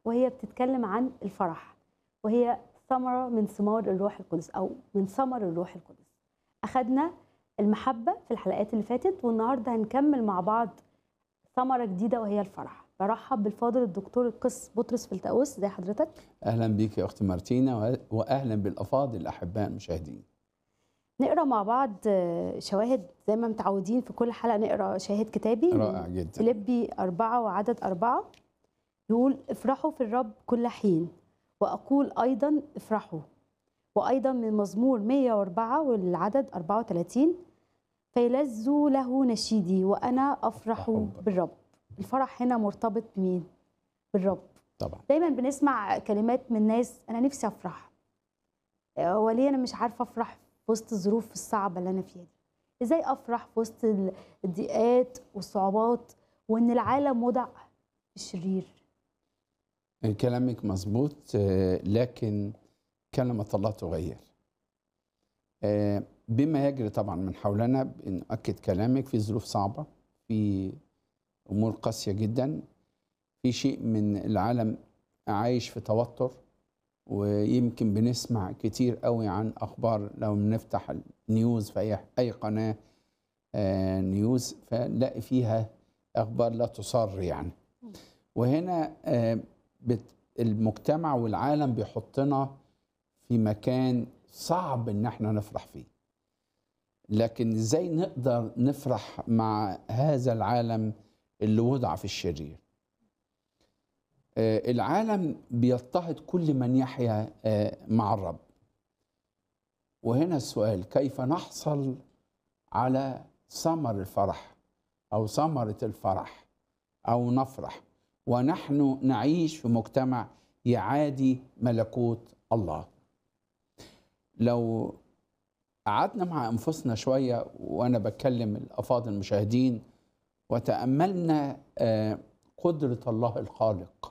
وهي بتتكلم عن الفرح وهي ثمرة من ثمار الروح القدس أو من ثمر الروح القدس أخدنا المحبة في الحلقات اللي فاتت والنهاردة هنكمل مع بعض ثمرة جديدة وهي الفرح برحب بالفاضل الدكتور القس بطرس فلتاوس زي حضرتك اهلا بيك يا اختي مارتينا واهلا بالافاضل الاحباء المشاهدين نقرا مع بعض شواهد زي ما متعودين في كل حلقه نقرا شاهد كتابي رائع جدا فيليبي أربعة وعدد أربعة يقول افرحوا في الرب كل حين وأقول أيضا افرحوا وأيضا من مزمور 104 والعدد 34 فيلذوا له نشيدي وأنا أفرح أحب. بالرب الفرح هنا مرتبط بمين؟ بالرب طبعا دايما بنسمع كلمات من ناس أنا نفسي أفرح آه، وليه أنا مش عارفة أفرح في وسط الظروف الصعبة اللي أنا فيها دي إزاي أفرح في وسط الضيقات والصعوبات وإن العالم وضع في الشرير كلامك مظبوط آه، لكن كلمة الله تغير آه، بما يجري طبعا من حولنا بنؤكد كلامك في ظروف صعبة في أمور قاسية جدا في شيء من العالم عايش في توتر ويمكن بنسمع كتير قوي عن أخبار لو بنفتح النيوز في أي أي قناة آه، نيوز فنلاقي فيها أخبار لا تصر يعني وهنا آه، بت- المجتمع والعالم بيحطنا في مكان صعب ان احنا نفرح فيه لكن ازاي نقدر نفرح مع هذا العالم اللي وضع في الشرير آه، العالم بيضطهد كل من يحيا آه، مع الرب وهنا السؤال كيف نحصل على ثمر الفرح او ثمره الفرح او نفرح ونحن نعيش في مجتمع يعادي ملكوت الله لو قعدنا مع انفسنا شويه وانا بتكلم الافاضل المشاهدين وتاملنا آه، قدره الله الخالق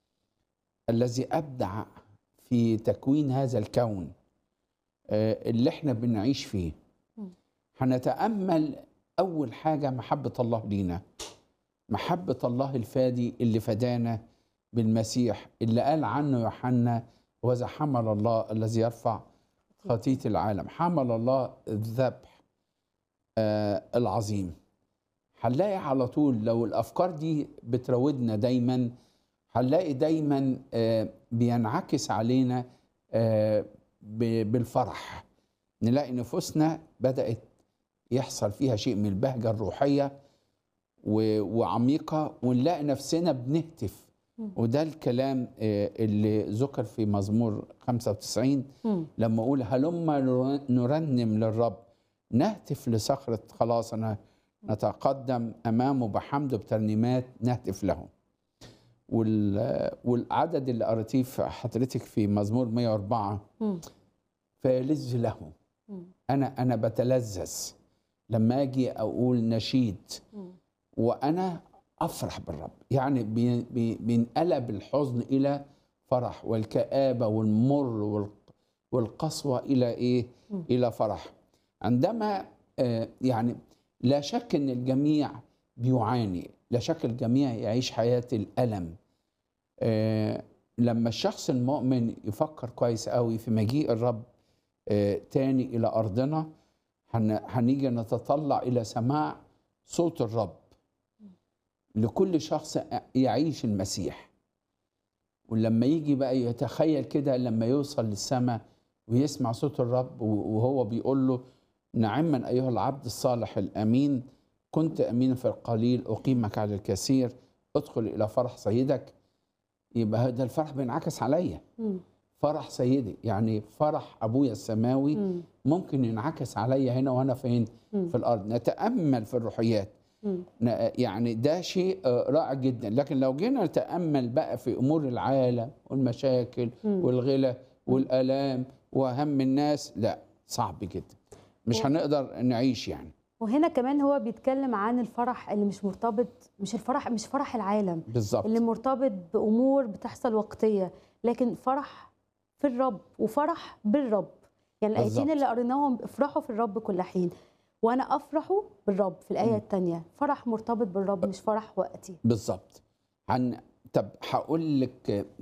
الذي ابدع في تكوين هذا الكون آه، اللي احنا بنعيش فيه مم. هنتامل اول حاجه محبه الله لينا محبة الله الفادي اللي فدانا بالمسيح اللي قال عنه يوحنا وذا حمل الله الذي يرفع خطية العالم حمل الله الذبح آه العظيم هنلاقي على طول لو الأفكار دي بتراودنا دايما هنلاقي دايما آه بينعكس علينا آه ب- بالفرح نلاقي نفوسنا بدأت يحصل فيها شيء من البهجة الروحية و- وعميقة ونلاقي نفسنا بنهتف مم. وده الكلام آه، اللي ذكر في مزمور 95 مم. لما أقول هلما نر- نرنم للرب نهتف لصخرة خلاصنا نتقدم أمامه بحمد بترنيمات نهتف له وال- والعدد اللي قريتيه في حضرتك في مزمور 104 مم. فيلذ له مم. أنا أنا بتلذذ لما أجي أقول نشيد مم. وانا افرح بالرب يعني بي- بي- بينقلب الحزن الى فرح والكآبة والمر وال- والقسوة الى ايه مم. الى فرح عندما آه، يعني لا شك ان الجميع بيعاني لا شك الجميع يعيش حياة الألم آه، لما الشخص المؤمن يفكر كويس قوي في مجيء الرب آه، تاني إلى أرضنا هن- هنيجي نتطلع إلى سماع صوت الرب لكل شخص يعيش المسيح ولما يجي بقى يتخيل كده لما يوصل للسماء ويسمع صوت الرب وهو بيقول له نعما أيها العبد الصالح الأمين كنت أمينا في القليل أقيمك على الكثير ادخل إلى فرح سيدك يبقى هذا الفرح بينعكس عليا مم. فرح سيدي يعني فرح أبويا السماوي مم. ممكن ينعكس عليا هنا وأنا فين مم. في الأرض نتأمل في الروحيات مم. ن- يعني ده شيء آه، رائع جدا لكن لو جينا نتأمل بقى في أمور العالم والمشاكل مم. والغلا والآلام وهم الناس لا صعب جدا مش و- هنقدر نعيش يعني وهنا كمان هو بيتكلم عن الفرح اللي مش مرتبط مش الفرح مش فرح العالم بالظبط اللي مرتبط بامور بتحصل وقتيه لكن فرح في الرب وفرح بالرب يعني الايتين بالظبط. اللي قريناهم افرحوا في الرب كل حين وانا افرح بالرب في الايه مم. الثانيه فرح مرتبط بالرب مش فرح وقتي بالظبط هن... طب هقول لك